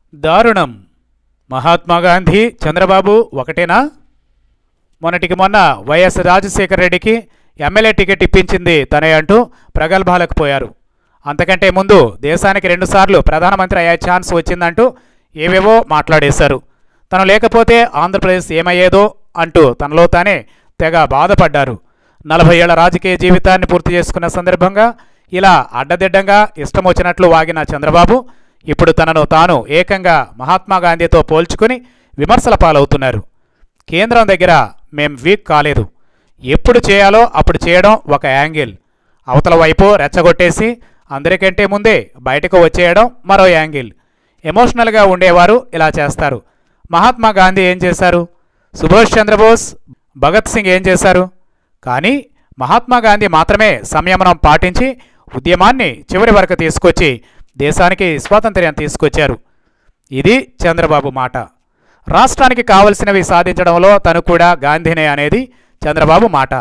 దారుణం మహాత్మా గాంధీ చంద్రబాబు ఒకటేనా మొన్నటికి మొన్న వైఎస్ రాజశేఖర రెడ్డికి ఎమ్మెల్యే టికెట్ ఇప్పించింది తనే అంటూ ప్రగల్భాలకు పోయారు అంతకంటే ముందు దేశానికి రెండుసార్లు ప్రధానమంత్రి అయ్యే ఛాన్స్ వచ్చిందంటూ ఏవేవో మాట్లాడేశారు తను లేకపోతే ఆంధ్రప్రదేశ్ ఏమయ్యేదో అంటూ తనలో తానే తెగ బాధపడ్డారు నలభై ఏళ్ల రాజకీయ జీవితాన్ని పూర్తి చేసుకున్న సందర్భంగా ఇలా అడ్డదిడ్డంగా ఇష్టం వచ్చినట్లు వాగిన చంద్రబాబు ఇప్పుడు తనను తాను ఏకంగా మహాత్మా గాంధీతో పోల్చుకుని విమర్శల పాలవుతున్నారు కేంద్రం దగ్గర మేం వీక్ కాలేదు ఎప్పుడు చేయాలో అప్పుడు చేయడం ఒక యాంగిల్ అవతల వైపు రెచ్చగొట్టేసి అందరికంటే ముందే బయటకు వచ్చేయడం మరో యాంగిల్ ఎమోషనల్గా ఉండేవారు ఇలా చేస్తారు మహాత్మా గాంధీ ఏం చేశారు సుభాష్ చంద్రబోస్ భగత్ సింగ్ ఏం చేశారు కానీ మహాత్మా గాంధీ మాత్రమే సంయమనం పాటించి ఉద్యమాన్ని చివరి వరకు తీసుకొచ్చి దేశానికి స్వాతంత్ర్యం తీసుకొచ్చారు ఇది చంద్రబాబు మాట రాష్ట్రానికి కావలసినవి సాధించడంలో తను కూడా గాంధీనే అనేది చంద్రబాబు మాట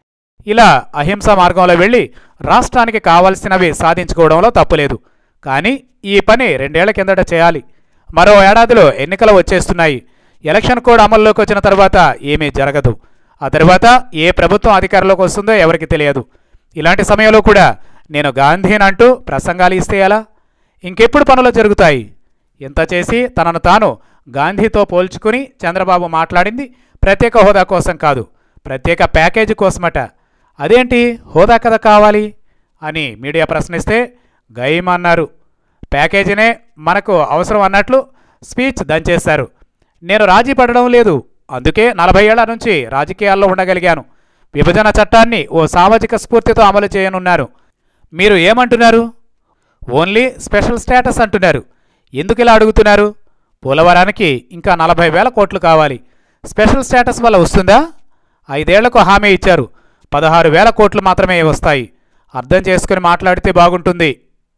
ఇలా అహింస మార్గంలో వెళ్ళి రాష్ట్రానికి కావలసినవి సాధించుకోవడంలో తప్పులేదు కానీ ఈ పని రెండేళ్ల కిందట చేయాలి మరో ఏడాదిలో ఎన్నికలు వచ్చేస్తున్నాయి ఎలక్షన్ కోడ్ అమల్లోకి వచ్చిన తర్వాత ఏమీ జరగదు ఆ తర్వాత ఏ ప్రభుత్వం అధికారంలోకి వస్తుందో ఎవరికి తెలియదు ఇలాంటి సమయంలో కూడా నేను గాంధీనంటూ ప్రసంగాలు ఇస్తే ఎలా ఇంకెప్పుడు పనులు జరుగుతాయి ఇంత చేసి తనను తాను గాంధీతో పోల్చుకుని చంద్రబాబు మాట్లాడింది ప్రత్యేక హోదా కోసం కాదు ప్రత్యేక ప్యాకేజీ కోసమట అదేంటి హోదా కదా కావాలి అని మీడియా ప్రశ్నిస్తే గైమ్ అన్నారు ప్యాకేజీనే మనకు అవసరం అన్నట్లు స్పీచ్ దంచేశారు నేను రాజీ పడడం లేదు అందుకే నలభై ఏళ్ల నుంచి రాజకీయాల్లో ఉండగలిగాను విభజన చట్టాన్ని ఓ సామాజిక స్ఫూర్తితో అమలు చేయనున్నారు మీరు ఏమంటున్నారు ఓన్లీ స్పెషల్ స్టేటస్ అంటున్నారు ఎందుకు ఇలా అడుగుతున్నారు పోలవరానికి ఇంకా నలభై వేల కోట్లు కావాలి స్పెషల్ స్టేటస్ వల్ల వస్తుందా ఐదేళ్లకు హామీ ఇచ్చారు పదహారు వేల కోట్లు మాత్రమే వస్తాయి అర్థం చేసుకుని మాట్లాడితే బాగుంటుంది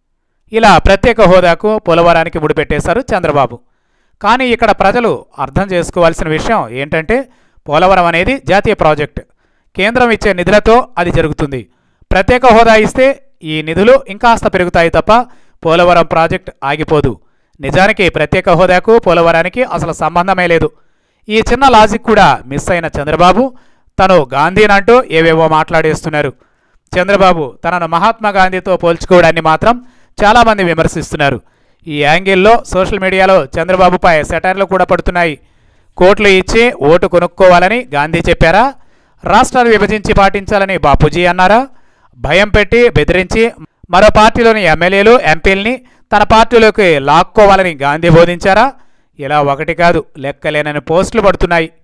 ఇలా ప్రత్యేక హోదాకు పోలవరానికి ముడిపెట్టేశారు చంద్రబాబు కానీ ఇక్కడ ప్రజలు అర్థం చేసుకోవాల్సిన విషయం ఏంటంటే పోలవరం అనేది జాతీయ ప్రాజెక్ట్ కేంద్రం ఇచ్చే నిధులతో అది జరుగుతుంది ప్రత్యేక హోదా ఇస్తే ఈ నిధులు ఇంకాస్త పెరుగుతాయి తప్ప పోలవరం ప్రాజెక్ట్ ఆగిపోదు నిజానికి ప్రత్యేక హోదాకు పోలవరానికి అసలు సంబంధమే లేదు ఈ చిన్న లాజిక్ కూడా మిస్ అయిన చంద్రబాబు తను గాంధీనంటూ ఏవేవో మాట్లాడేస్తున్నారు చంద్రబాబు తనను మహాత్మా గాంధీతో పోల్చుకోవడాన్ని మాత్రం చాలామంది విమర్శిస్తున్నారు ఈ యాంగిల్లో సోషల్ మీడియాలో చంద్రబాబుపై సెటైర్లు కూడా పడుతున్నాయి కోట్లు ఇచ్చి ఓటు కొనుక్కోవాలని గాంధీ చెప్పారా రాష్ట్రాలు విభజించి పాటించాలని బాపూజీ అన్నారా భయం పెట్టి బెదిరించి మరో పార్టీలోని ఎమ్మెల్యేలు ఎంపీల్ని తన పార్టీలోకి లాక్కోవాలని గాంధీ బోధించారా ఇలా ఒకటి కాదు లెక్కలేనని పోస్టులు పడుతున్నాయి